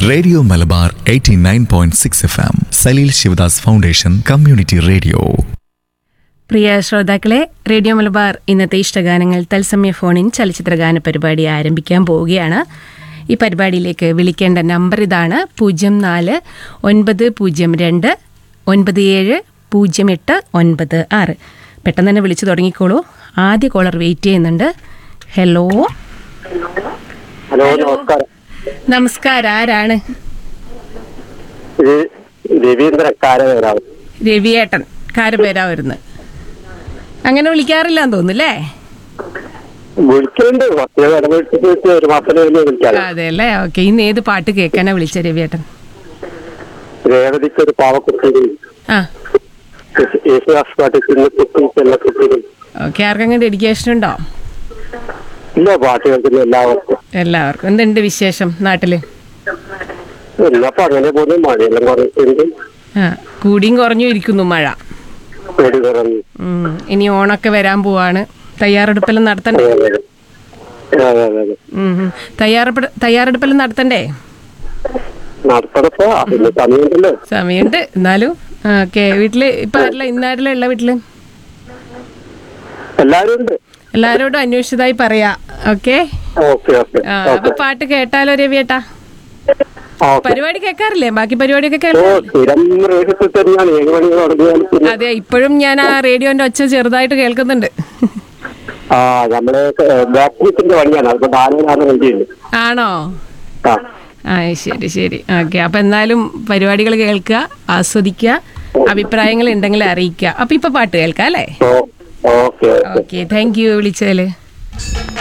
Radio Malabar 89.6 F M Saleel Sivadas foundation community radio പ്രിയ ശ്രോതാക്കളെ radio Malabar ഇന്നത്തെ ഇഷ്ടഗാനങ്ങൾ തത്സമയ ഫോണിൻ ചലച്ചിത്രഗാന പരിപാടി ആരംഭിക്കാൻ പോവുകയാണ് ഈ പരിപാടിയിലേക്ക് വിളിക്കേണ്ട നമ്പർ ഇതാണ് പൂജ്യം നാല് ഒൻപത് പൂജ്യം രണ്ട് ഒൻപത് ഏഴ് പൂജ്യം എട്ട് ഒൻപത് ആറ് പെട്ടെന്ന് തന്നെ വിളിച്ചു തുടങ്ങിക്കോളൂ ആദ്യ കോളർ വെയിറ്റ് ചെയ്യുന്നുണ്ട് ഹലോ ഹലോ നമസ്കാരം നമസ്കാരം ആരാണ് ഇത് രവീന്ദ്ര കാരവേരാണ് രവിയേട്ടൻ കാരപേരാ വരുന്നത് അങ്ങനെ വിളിക്കാറില്ലാന്ന് തോന്നുന്നു വിളിക്കലുണ്ട് കുറച്ച് ഇടപെട്ടിട്ട് ഒരു മാസത്തിന് വലിയ വിളിക്കാം അതെ അല്ലേ ഓക്കെ ഇന്ന് ഏത് പാട്ട് കേൾക്കാനാ വിളിച്ച രവിയേട്ടൻ രേവതിക്ക് ഒരു പാവക്കുട്ടി ആ യേശുദാസ് പാട്ട് ചിന്ന കുട്ടി ചെല്ല കുട്ടികൾ ഓക്കെ ആർക്കെങ്കിലും ഡെഡിക്കേഷൻ ഉണ്ടോ ഇല്ല പാട്ട് കേൾക്കുന്ന എല്ലാവർക്കും എല്ലാവർക്കും എന്തുണ്ട് വിശേഷം നാട്ടില് എന്നപ്പോ അങ്ങനെ പോകുന്നു മഴയെല്ലാം കുറച്ചുണ്ട് ആ കൂടിയും കുറഞ്ഞു ഇരിക്കുന്നു മഴ പേടി കുറഞ്ഞു ഉം, ഇനി ഓണൊക്കെ വരാൻ പോവാണ് തയ്യാറെടുപ്പെല്ലാം നടത്തണ്ടേ അതെ അതെ അതെ അതെ ഉം, ഉം. തയ്യാറെടുപ്പ് തയ്യാറെടുപ്പെല്ലാം നടത്തണ്ടേ നടത്തണപ്പോ പിന്നെ സമയമുണ്ടല്ലോ സമയമുണ്ട് എന്നാലും ഓക്കെ വീട്ടില് ഇപ്പൊ ആരില്ല ഇന്നാരില്ല ഉള്ള വീട്ടില് എല്ലാരും ഉണ്ട് എല്ലാരോടും അന്വേഷിച്ചതായി പറയാ ഓക്കെ ഓക്കെ ഓക്കെ ആ അപ്പൊ ഓക്കെ പാട്ട് കേട്ടാലോ രവിയേട്ടാ ഓക്കെ പരിപാടി കേൾക്കാറില്ലേ ബാക്കി പരിപാടിയൊക്കെ ഓ കേൾക്കാറില്ലേ സ്ഥിരം റേഡിയത്തിൽ തന്നെയാണ് ഏഴ് മണി തുടങ്ങിയാൽ പിന്നെ അതെ ഇപ്പോഴും ഞാൻ ആ റേഡിയോന്റെ ഒച്ച ചെറുതായിട്ട് കേൾക്കുന്നുണ്ട് ആ നമ്മള് ബാക്ക്മീറ്റിന്റെ പണിയാണ് അതുകൊണ്ട് ആനയിലാണ് വേണ്ടിയുണ്ട് ആണോ ആ ആ ശരി ശരി ഓക്കെ അപ്പൊ എന്നാലും പരിപാടികൾ കേൾക്കുക ആസ്വദിക്കുക അഭിപ്രായങ്ങൾ ഉണ്ടെങ്കിൽ അറിയിക്കുക അപ്പൊ ഇപ്പൊ പാട്ട് കേൾക്കാം അല്ലേ ഓ okay okay okay thank you വിളിച്ചതില്